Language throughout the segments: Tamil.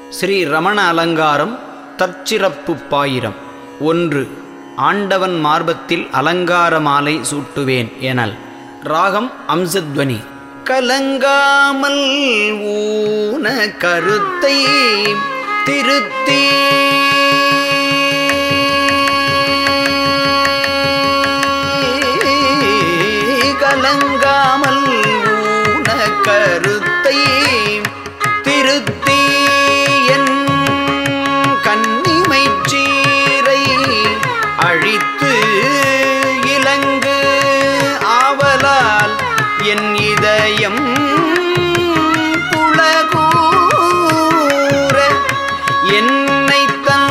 ஸ்ரீ ரமண அலங்காரம் தற்சிறப்பு பாயிரம் ஒன்று ஆண்டவன் மார்பத்தில் அலங்கார மாலை சூட்டுவேன் எனல் ராகம் அம்சத்வனி கலங்காமல் ஊன கருத்தை திருத்தி கலங்காமல் ஊன கருத்தை திருத்தி என் கண்ணிமைச் சீரை அழித்து இலங்கு ஆவலால் என் இதயம் புலகூர என்னை தன்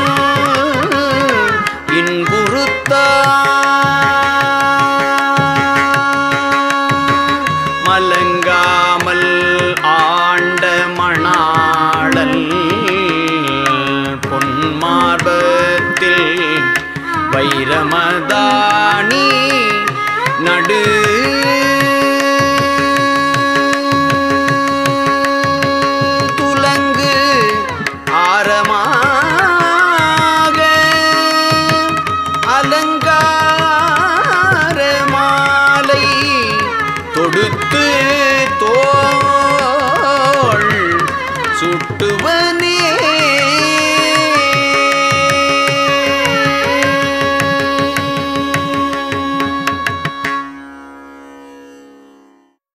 இன்புறுத்தா மலங்காமல் ஆண்ட மணாளல் பொன்மார்பத்தில் வைரமதானி நடு துலங்கு ஆரமாக அலங்கார மாலை தொடுத்து தோள் சுட்டுவனே